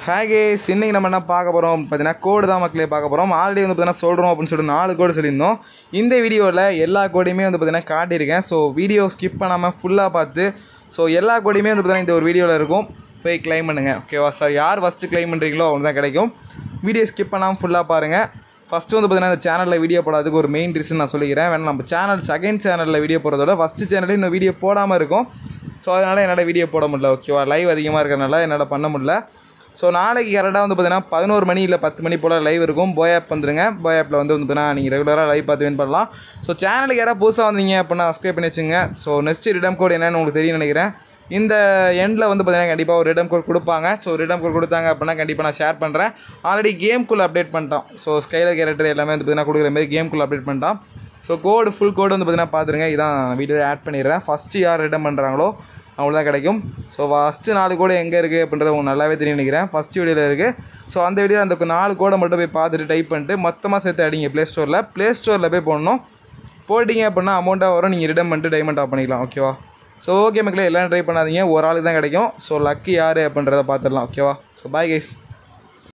ஹேகேஸ் இன்னைக்கு நம்ம என்ன பார்க்க போகிறோம் பார்த்தீங்கன்னா கோடு தான் மக்களே பார்க்க போகிறோம் ஆல்ரெடி வந்து பார்த்தீங்கன்னா சொல்கிறோம் அப்படின்னு சொல்லிட்டு நாலு கோடு சொல்லியிருந்தோம் இந்த வீடியோவில் எல்லா கோடையுமே வந்து பார்த்தீங்கன்னா காட்டியிருக்கேன் ஸோ வீடியோ ஸ்கிப் பண்ணாமல் ஃபுல்லாக பார்த்து ஸோ எல்லா கோடையுமே வந்து பார்த்தீங்கன்னா இந்த ஒரு வீடியோவில் இருக்கும் போய் க்ளைம் பண்ணுங்கள் ஓகேவா சார் யார் ஃபஸ்ட்டு க்ளைம் பண்ணுறீங்களோ அவங்க தான் கிடைக்கும் வீடியோ ஸ்கிப் பண்ணாமல் ஃபுல்லாக பாருங்கள் ஃபஸ்ட்டு வந்து பார்த்தீங்கன்னா இந்த சேனலில் வீடியோ போடாததுக்கு ஒரு மெயின் ரீசன் நான் சொல்லிக்கிறேன் வேணா நம்ம சேனல் செகண்ட் சேனலில் வீடியோ போடுறதோட ஃபஸ்ட்டு சேனலில் இன்னும் வீடியோ போடாமல் இருக்கும் ஸோ அதனால் என்னால் வீடியோ போட முடியல ஓகேவா லைவ் அதிகமாக இருக்கிறனால என்னால் பண்ண முடியல ஸோ நாளைக்கு கரெக்டாக வந்து பார்த்தீங்கன்னா பதினோரு மணி இல்லை பத்து மணி போல் லைவ் இருக்கும் போய் ஆப் வந்துருங்க போய் ஆப்பில் வந்து வந்து பார்த்தீங்கன்னா நீங்கள் ரெகுலராக லைவ் பார்த்து வின் பண்ணலாம் ஸோ சேனலுக்கு யாராவது புதுசாக வந்தீங்க அப்படின்னா சப்ஸ்கிரைப் பண்ணி வச்சுங்க ஸோ நெக்ஸ்ட் ரிடம் கோட் என்னன்னு உங்களுக்கு தெரியும் நினைக்கிறேன் இந்த எண்டில் வந்து பார்த்தீங்கன்னா கண்டிப்பாக ஒரு ரிடம் கோட் கொடுப்பாங்க ஸோ ரிடம் கோட் கொடுத்தாங்க அப்படின்னா கண்டிப்பாக நான் ஷேர் பண்ணுறேன் ஆல்ரெடி கேம்குள்ளே அப்டேட் பண்ணிட்டோம் ஸோ ஸ்கைலர் கேரக்டர் எல்லாமே வந்து பார்த்தீங்கன்னா கொடுக்குற மாதிரி கேம்குள்ளே அப்டேட் பண்ணிட்டோம் ஸோ கோடு ஃபுல் கோடு வந்து பார்த்தீங்கன்னா பார்த்துருங்க இதான் வீடியோ ஆட் பண்ணிடுறேன் ஃபஸ்ட்டு யார் ரிடம் பண்ணுறாங்களோ அவங்களுக்கு தான் கிடைக்கும் ஸோ ஃபஸ்ட்டு நாலு கோடு எங்கே இருக்குது அப்படின்றது உங்களுக்கு நல்லாவே தெரியும் நினைக்கிறேன் ஃபஸ்ட்டு வீடியோவில் இருக்குது ஸோ அந்த வீடியோ அந்த நாலு கோடை மட்டும் போய் பார்த்துட்டு டைப் பண்ணிட்டு மொத்தமாக சேர்த்து அடிங்க ப்ளே ஸ்டோரில் ப்ளே ஸ்டோரில் போய் போடணும் போட்டிங்க அப்படின்னா அமௌண்ட்டாக வரும் நீங்கள் ரிடம் பண்ணிட்டு டைமண்ட் ஆஃப் பண்ணிக்கலாம் ஓகேவா ஸோ ஓகே மக்களே எல்லாம் ட்ரை பண்ணாதீங்க ஒரு ஆளுக்கு தான் கிடைக்கும் ஸோ லக்கு யார் அப்படின்றத பார்த்துடலாம் ஓகேவா ஸோ பாய் கைஸ்